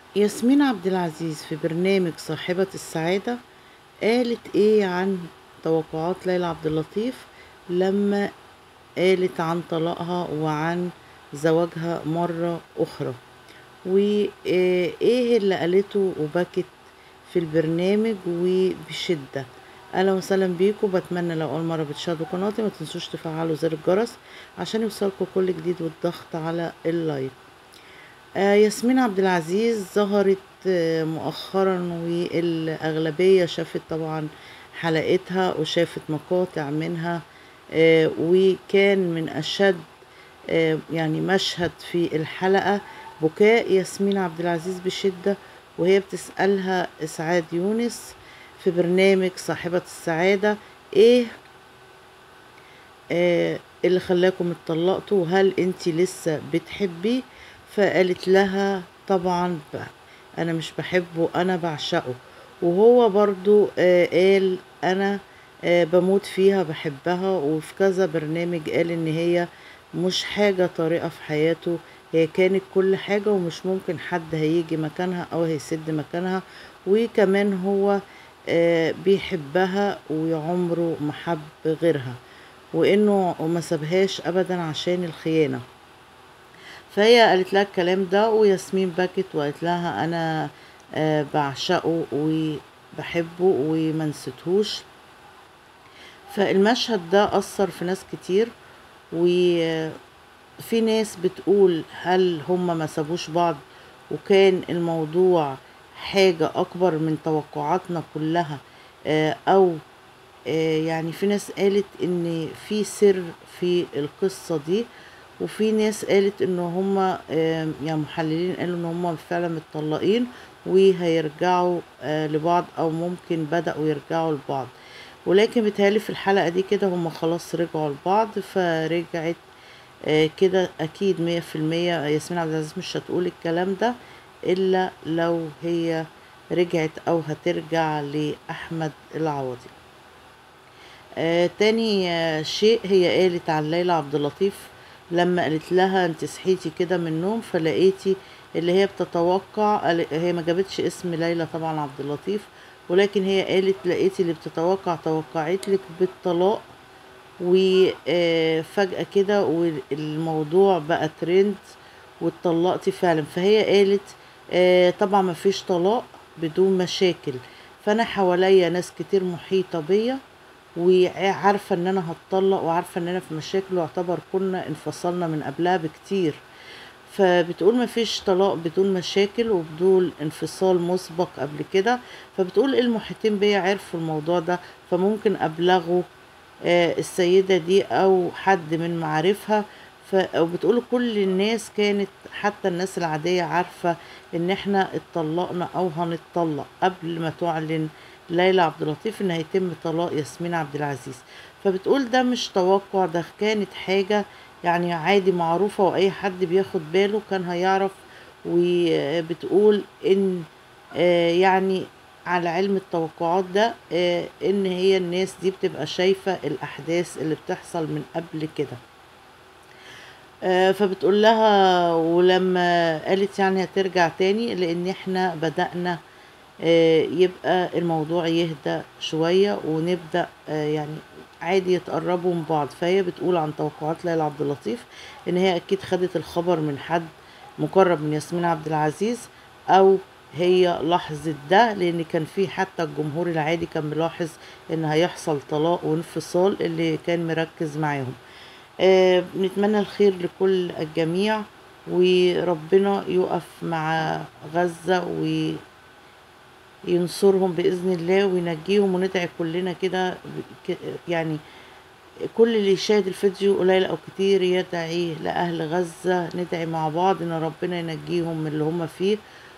ياسمين عبد العزيز في برنامج صاحبة السعادة قالت ايه عن توقعات ليلى عبد اللطيف لما قالت عن طلاقها وعن زواجها مرة أخرى وإيه اللي قالته وبكت في البرنامج وبشدة أهلا وسهلا بيكم بتمنى لو أول مرة بتشاهدوا قناتي ما تنسوش تفعلوا زر الجرس عشان يوصلكوا كل جديد والضغط على اللايك آه ياسمين عبد العزيز ظهرت آه مؤخرا والأغلبية شافت طبعا حلقتها وشافت مقاطع منها آه وكان من أشد يعني مشهد في الحلقة بكاء ياسمين عبد العزيز بشدة وهي بتسألها إسعاد يونس في برنامج صاحبة السعادة ايه آه اللي خلاكم اتطلقتوا وهل انت لسه بتحبيه فقالت لها طبعا انا مش بحبه انا بعشقه وهو برضو آه قال انا آه بموت فيها بحبها وفي كذا برنامج قال ان هي مش حاجة طريقة في حياته هي كانت كل حاجة ومش ممكن حد هيجي مكانها او هيسد مكانها وكمان هو آه بيحبها وعمره ما حب غيرها وانه ما سابهاش ابدا عشان الخيانه فهي قالت لها الكلام ده وياسمين بكت وقالت لها انا آه بعشقه وبحبه وما نسيتهوش فالمشهد ده اثر في ناس كتير وفي ناس بتقول هل هما ما سابوش بعض وكان الموضوع حاجة أكبر من توقعاتنا كلها أو يعني في ناس قالت إن في سر في القصة دي وفي ناس قالت إن هما يعني محللين قالوا إن هما فعلا متطلقين وهيرجعوا لبعض أو ممكن بدأوا يرجعوا لبعض ولكن بيتهيألي في الحلقة دي كده هما خلاص رجعوا لبعض فرجعت كده أكيد مية في المية ياسمين عبد العزيز مش هتقول الكلام ده إلا لو هي رجعت أو هترجع لأحمد العوضي آه تاني آه شيء هي قالت عن ليلى عبد اللطيف لما قالت لها انت صحيتي كده من النوم فلقيتي اللي هي بتتوقع هي ما جابتش اسم ليلى طبعا عبد اللطيف ولكن هي قالت لقيتي اللي بتتوقع توقعت لك بالطلاق وفجأة كده والموضوع بقى ترند واتطلقتي فعلا فهي قالت آه طبعا ما فيش طلاق بدون مشاكل فانا حواليا ناس كتير محيطه بيا وعارفه ان انا هتطلق وعارفه ان انا في مشاكل واعتبر كنا انفصلنا من قبلها بكتير فبتقول ما فيش طلاق بدون مشاكل وبدون انفصال مسبق قبل كده فبتقول المحيطين بيا عرفوا الموضوع ده فممكن ابلغوا آه السيده دي او حد من معارفها وبتقول كل الناس كانت حتى الناس العادية عارفة ان احنا اتطلقنا او هنتطلق قبل ما تعلن ليلى عبد اللطيف ان هيتم طلاق ياسمين عبد العزيز فبتقول ده مش توقع ده كانت حاجة يعني عادي معروفة واي حد بياخد باله كان هيعرف وبتقول ان آه يعني على علم التوقعات ده آه ان هي الناس دي بتبقى شايفة الاحداث اللي بتحصل من قبل كده فبتقول لها ولما قالت يعني هترجع تاني لان احنا بدأنا يبقى الموضوع يهدى شوية ونبدأ يعني عادي يتقربوا من بعض فهي بتقول عن توقعات ليلى عبد اللطيف ان هي اكيد خدت الخبر من حد مقرب من ياسمين عبد العزيز او هي لاحظت ده لان كان في حتى الجمهور العادي كان ملاحظ ان هيحصل طلاق وانفصال اللي كان مركز معاهم آه بنتمنى الخير لكل الجميع وربنا يقف مع غزة وينصرهم بإذن الله وينجيهم وندعي كلنا كده يعني كل اللي يشاهد الفيديو قليل أو كتير يدعي لأهل غزة ندعي مع بعض إن ربنا ينجيهم من اللي هم فيه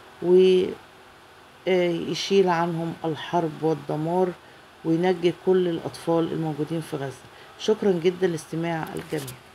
ويشيل عنهم الحرب والدمار وينجي كل الأطفال الموجودين في غزة شكرا جدا لاستماع الجميع